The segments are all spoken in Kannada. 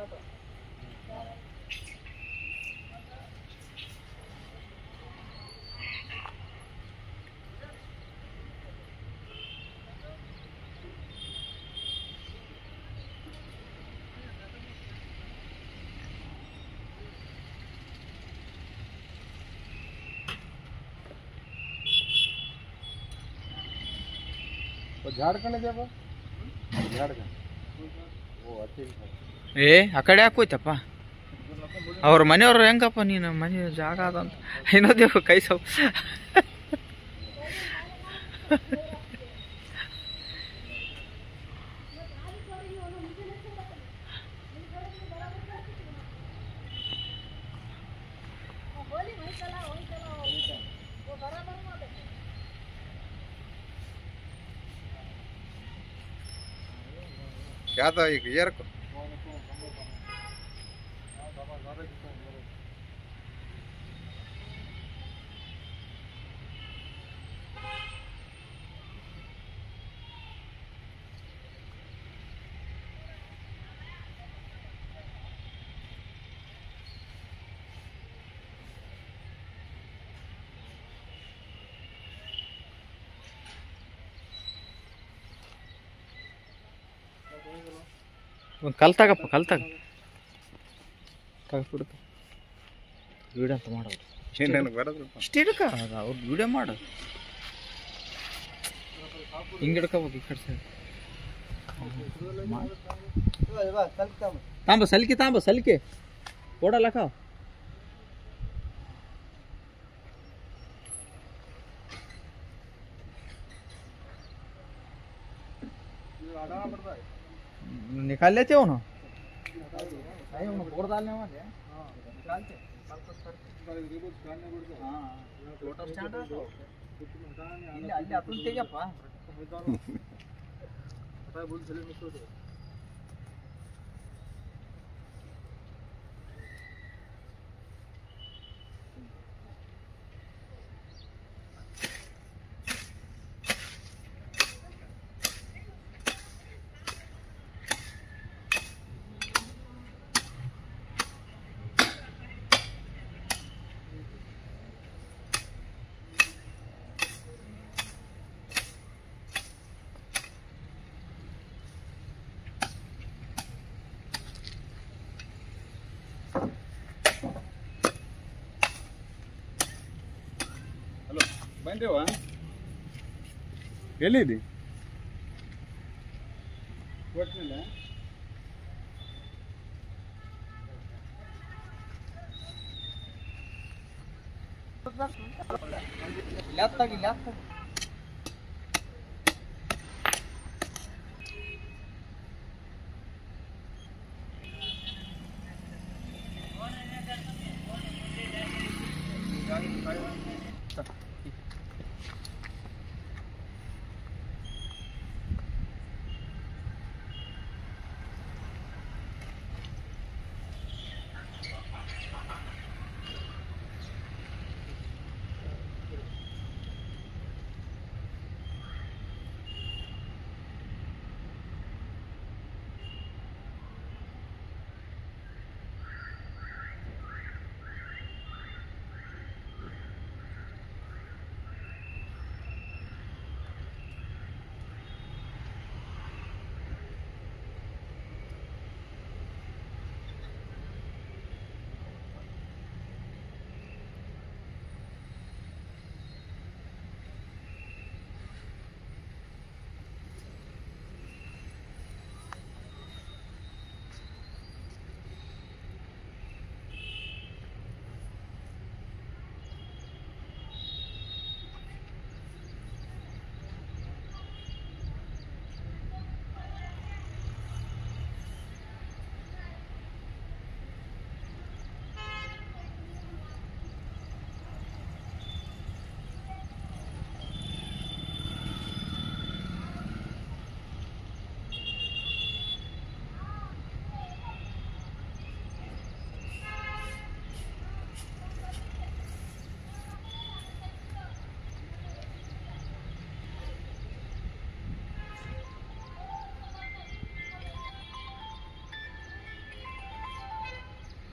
ಜಾಡ್ಕೊಂಡಿದ್ಯಪ್ಪ ಜಾಡ್ಕ ಓ ಅತಿ ಏ ಆ ಕಡೆ ಹಾಕೋಯ್ತಪ್ಪ ಅವ್ರ ಮನೆಯವ್ರು ಹೆಂಗಪ್ಪ ನೀನು ಮನೆ ಜಾಗ ಅದಂತ ಇನ್ನೊಂದೇವು ಕೈ ಸೌ ಯಾತ ಈಗ ಏರ್ಕ ಒಂದು ಕಲ್ ತಗಪ್ಪ ಕಲ್ ತಗ ತಗಬಿಡ್ತು ವಿಡಿಯೋ ಅಂತ ಮಾಡೋದು ಏನ್ ನನಗೆ ಬರೋದ್ರಪ್ಪ ಇಷ್ಟು ಹಿಡ್ಕ ಅವ್ರು ವಿಡಿಯೋ ಮಾಡು ಹಿಂಗೆ ಹಿಡ್ಕೋಬೇಕು ಈ ಕಡೆ ಸೈಡ್ ತಾಂಬ ಸಲಿಕೆ ತಾಂಬ ಸಲಿಕೆ ಕೊಡಲ್ಲಕ್ಕ निकाल लेते हो ना ಅಲ್ಲಿ ಅದನ್ನ ತೆಗಿಯಪ್ಪ ಹಲೋ ಬಂದೇವ ಎಲ್ಲಿದ್ದಿ ಕೊಟ್ಟಿಲ್ಲ ಲೆತ್ತಾಗಿ ಲೆತ್ತಾಗಿ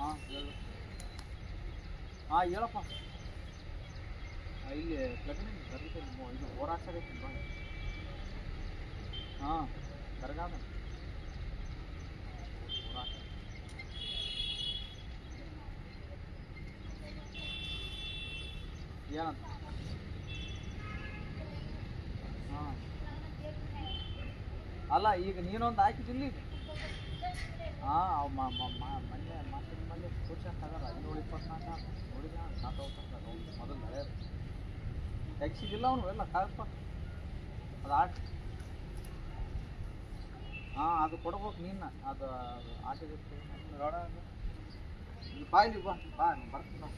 ಹಾಂ ಹೇಳು ಹಾಂ ಹೇಳಪ್ಪ ಆ, ಇಲ್ಲಿ ಪ್ಲಗ್ನ ಬರುತ್ತೆ ಇದು ಓಡಾಡ್ಸಾಗೈತಿ ಬಾ ಹಾಂ ದರ್ಗಾದ ಓಡಾಡ್ಸ ಏನಂತ ಹಾಂ ಅಲ್ಲ ಈಗ ನೀನೊಂದು ಹಾಕಿದಿಲ್ಲ ಈಗ ಹಾಂ ಮೊನ್ನೆ ಮಾತಿನ ಮೇಲೆ ಖುಷಿ ಆಗ್ತದಾರ ಐನೂರ ಇಪ್ಪತ್ನಾಲ್ಕು ನೋಡಿದ ನಾಲ್ಕು ಹೋಗ್ತಾರೆ ಮೊದಲು ಹಳೆ ತೆಗ್ಸಿದಿಲ್ಲ ಅವನು ಎಲ್ಲ ಕಾಗಪ್ಪ ಅದು ಆಟ ಹಾಂ ಅದು ಕೊಡ್ಬೇಕು ನೀನು ಅದು ಆಟಿಗೆ ಗಾಡ ಬಾ ಇಲ್ಲಿ ಬಾ ಬಾ ಬರ್ತೀನಿ ಬಾ.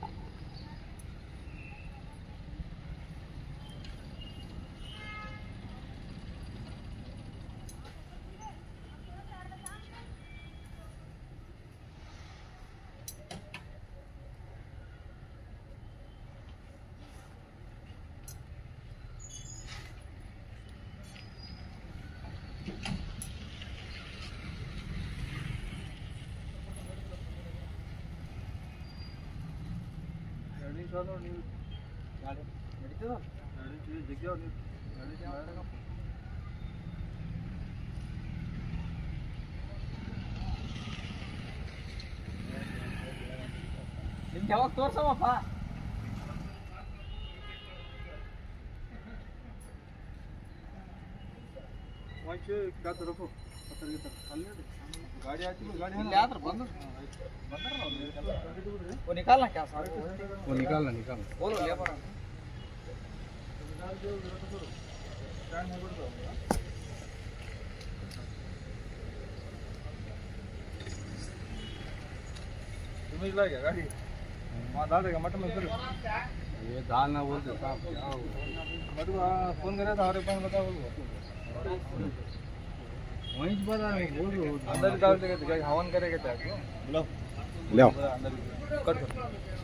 ಎರಡು ನಿಮಿಷ ನೋಡಿ ನೀವು ಗಾಡಿ ನಡೀತದ ಎರಡು ನಿಮಿಷ ಜಗ್ಗಿ ಅವ್ರು ನೀವು ಎರಡು ನಿಮಿಷ ಮಾಡಬೇಕಪ್ಪ ನಿಮ್ಗೆ ಯಾವಾಗ ತೋರ್ಸಮಪ್ಪ ವಾಂಚು ಕಾತು ರೊಕ್ಕು ಅಲ್ಲಿ ಗಾಡಿ ಹಾಕಿ ಗಾಡಿ ಇಲ್ಲಿ ಆದ್ರೆ ಬಂದು वो निकालना क्या सारे वो निकालना निकालना बोलो लेबर तुम्हें लगेगा गाड़ी वहाँ डाल देगा मटन में फिर ये डालना बोलते साहब क्या मटन फोन करे तो हमारे पास बता बोलो वहीं से बता रहे बोल रहे अंदर डाल देगा तो क्या हवन करेगा क्या बुलाओ लो अंदर कट कर